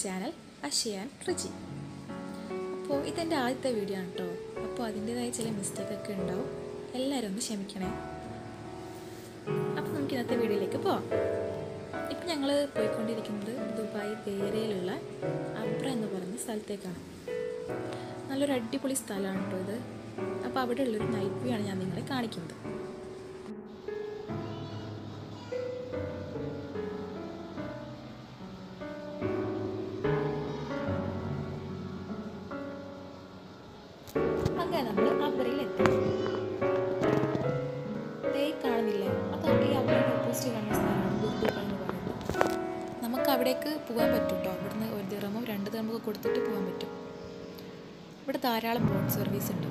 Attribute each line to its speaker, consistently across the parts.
Speaker 1: channel അഷിയാൻ Riji അപ്പോൾ ഇതെൻ്റെ ആദ്യത്തെ വീഡിയോ ആണ് കേട്ടോ അപ്പോൾ അതിൻ്റേതായ ചില മിസ്റ്റേക്ക് ഒക്കെ ഉണ്ടാവും എല്ലാവരും ഒന്ന് ക്ഷമിക്കണേ അപ്പോൾ നമുക്ക് ഇന്നത്തെ വീഡിയോയിലേക്ക് പോവാം ഇപ്പം ഞങ്ങൾ പോയിക്കൊണ്ടിരിക്കുന്നത് ദുബായ് ദേരയിലുള്ള അബ്ര എന്ന് പറയുന്ന സ്ഥലത്തേക്കാണ് നല്ലൊരു അടിപൊളി സ്ഥലമാണ് കേട്ടോ ഇത് അപ്പോൾ അവിടെ ഉള്ളൊരു നൈറ്റ് വ്യൂ ആണ് ഞാൻ നിങ്ങളെ കാണിക്കുന്നത് അങ്ങനെ നമ്മൾ അബ്രയിൽ എത്തി ദേ കാണുന്നില്ലേ അതാണ് ഈ അബ്രയുടെ ഓപ്പോസിറ്റ് കാണുന്ന സ്ഥലമാണ് ബുർദുബ എന്ന് പറയുന്നത് നമുക്ക് അവിടേക്ക് പോകാൻ പറ്റും കേട്ടോ അവിടുന്ന് ഒരു ദിറമോ രണ്ട് ദിറമോ കൊടുത്തിട്ട് പോകാൻ പറ്റും ഇവിടെ ധാരാളം ബോട്ട് സർവീസ് ഉണ്ട്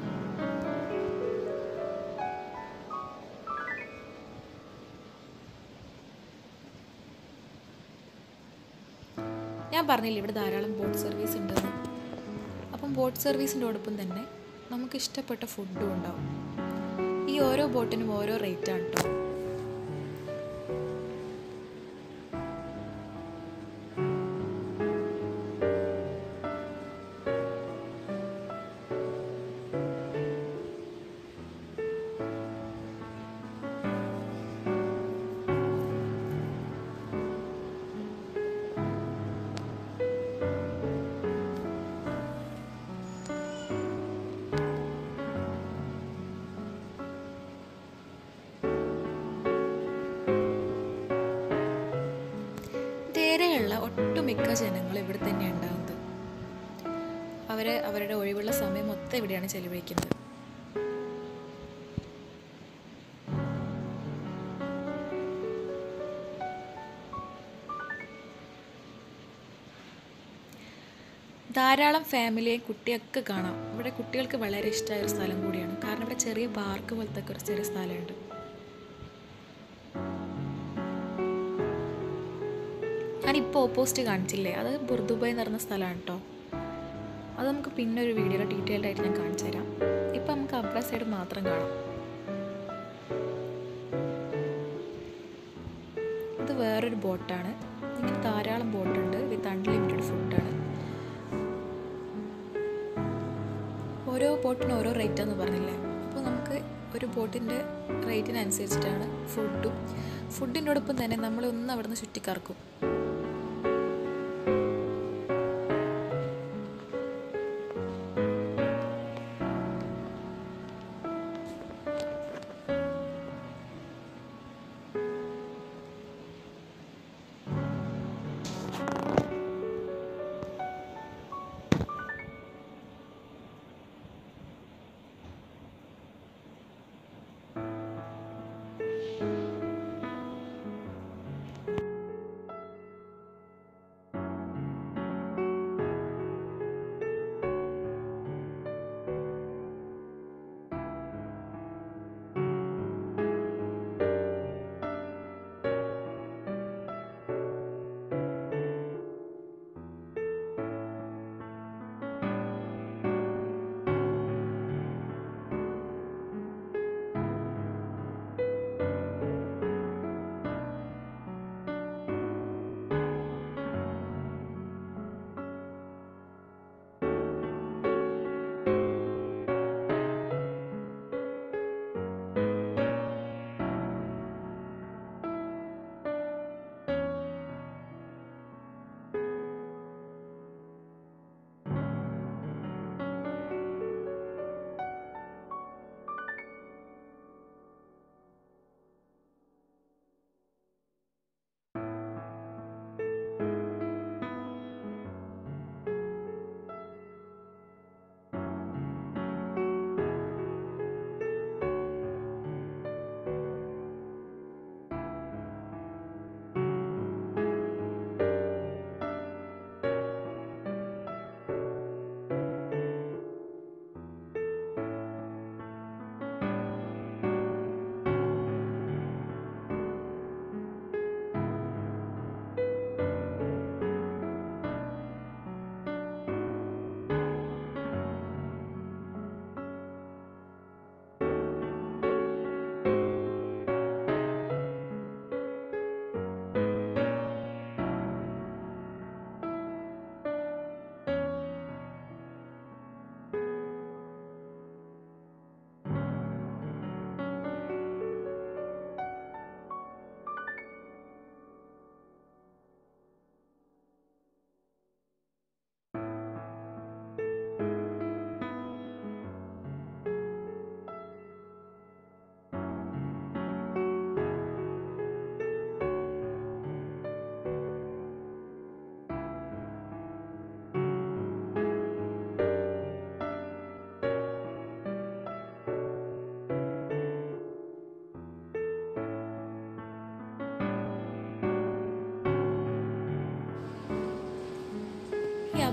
Speaker 1: ഞാൻ പറഞ്ഞില്ലേ ഇവിടെ ധാരാളം ബോട്ട് സർവീസ് ഉണ്ടെന്ന് അപ്പം ബോട്ട് സർവീസിൻ്റെ തന്നെ നമുക്ക് ഇഷ്ടപ്പെട്ട ഫുഡും ഉണ്ടാവും ഈ ഓരോ ബോട്ടിനും ഓരോ റേറ്റാണ് കേട്ടോ ധേരയുള്ള ഒട്ടുമിക്ക ജനങ്ങൾ ഇവിടെ തന്നെ ഉണ്ടാകുന്നത് അവർ അവരുടെ ഒഴിവുള്ള സമയം മൊത്തം ഇവിടെയാണ് ചെലവഴിക്കുന്നത് ധാരാളം ഫാമിലിയെ കുട്ടിയൊക്കെ കാണാം ഇവിടെ കുട്ടികൾക്ക് വളരെ ഇഷ്ടമായ ഒരു സ്ഥലം കൂടിയാണ് കാരണം ഇവിടെ ചെറിയ പാർക്ക് പോലത്തെ ഒക്കെ ഒരു ചെറിയ സ്ഥലമുണ്ട് ഞാനിപ്പോൾ ഓപ്പോസിറ്റ് കാണിച്ചില്ലേ അത് ബുർദുബായ് എന്ന് പറഞ്ഞ സ്ഥലമാണ് കേട്ടോ അത് നമുക്ക് പിന്നെ ഒരു വീഡിയോയിൽ ഡീറ്റെയിൽഡ് ആയിട്ട് ഞാൻ കാണിച്ചു തരാം ഇപ്പം നമുക്ക് അബ്ര സൈഡ് മാത്രം കാണാം ഇത് വേറൊരു ബോട്ടാണ് ഇങ്ങനെ ധാരാളം ബോട്ടുണ്ട് വിത്ത് അൺലിമിറ്റഡ് ഫുഡാണ് ഓരോ ബോട്ടിനും ഓരോ റേറ്റ് എന്ന് പറഞ്ഞില്ലേ അപ്പോൾ നമുക്ക് ഒരു ബോട്ടിൻ്റെ റേറ്റിനനുസരിച്ചിട്ടാണ് ഫുഡും ഫുഡിനോടൊപ്പം തന്നെ നമ്മൾ ഒന്ന് അവിടെ നിന്ന് ചുറ്റിക്കറക്കും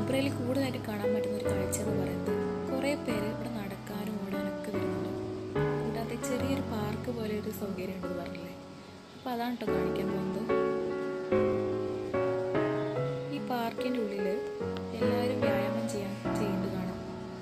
Speaker 1: നുബ്രയിൽ കൂടുതലായിട്ട് കാണാൻ പറ്റുന്ന ഒരു കാഴ്ച എന്ന് പറയുന്നത് കുറേ പേര് ഇവിടെ നടക്കാനും ഓടാനൊക്കെ വരുന്നുണ്ട് കൂടാതെ ചെറിയൊരു പാർക്ക് പോലെ ഒരു സൗകര്യം ഉണ്ടെന്ന് പറഞ്ഞില്ലേ അപ്പോൾ അതാണ് കേട്ടോ കാണിക്കാൻ പോകുന്നത് ഈ പാർക്കിൻ്റെ ഉള്ളിൽ എല്ലാവരും വ്യായാമം ചെയ്യാൻ ചെയ്യുന്നത് കാണാം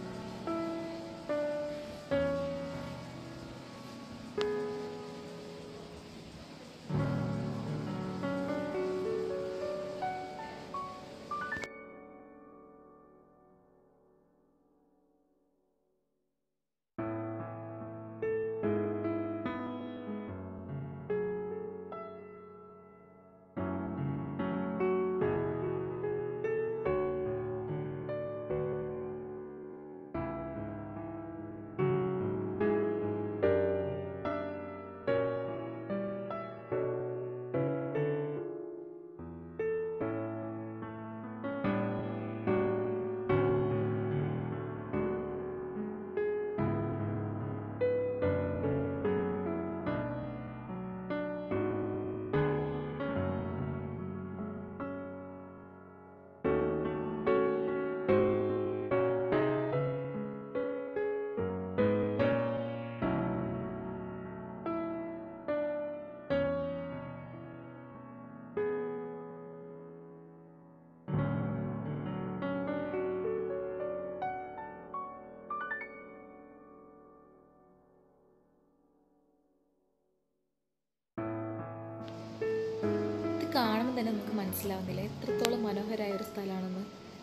Speaker 1: ഇത് കാണുമ്പോൾ തന്നെ നമുക്ക് മനസ്സിലാവുന്നില്ല എത്രത്തോളം മനോഹരമായ ഒരു സ്ഥലമാണെന്ന്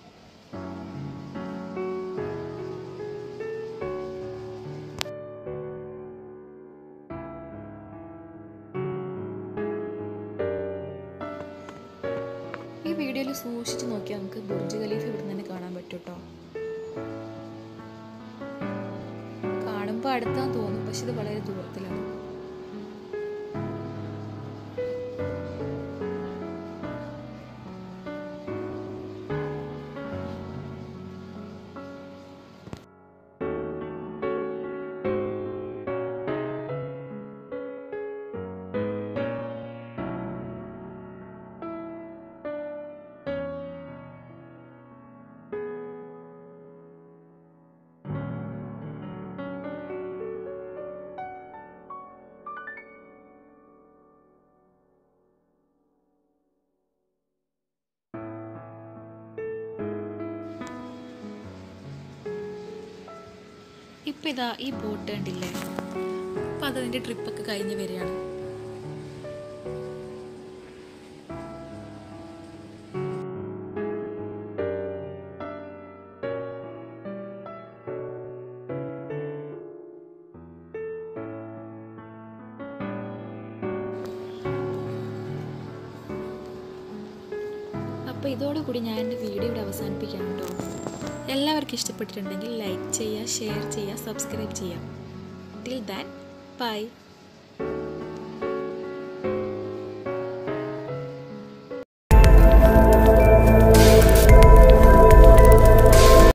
Speaker 1: ഈ വീഡിയോയിൽ സൂക്ഷിച്ച് നോക്കിയാൽ നമുക്ക് ബുർജ് ഖലീഫ് ഇവിടെ തന്നെ കാണാൻ പറ്റും കേട്ടോ കാണുമ്പോൾ അടുത്താന്ന് തോന്നും പക്ഷെ ഇത് വളരെ ദൂരത്തിലാണ് ഇപ്പം ഇതാ ഈ ബോട്ട് കണ്ടില്ലേ അപ്പം അതതിൻ്റെ ട്രിപ്പൊക്കെ കഴിഞ്ഞ് വരികയാണ് അപ്പോൾ ഇതോടുകൂടി ഞാൻ എൻ്റെ വീഡിയോ ഇവിടെ അവസാനിപ്പിക്കാം കേട്ടോ എല്ലാവർക്കും ഇഷ്ടപ്പെട്ടിട്ടുണ്ടെങ്കിൽ ലൈക്ക് ചെയ്യുക ഷെയർ ചെയ്യുക സബ്സ്ക്രൈബ് ചെയ്യുക ടിൽ ദാൻ ബൈ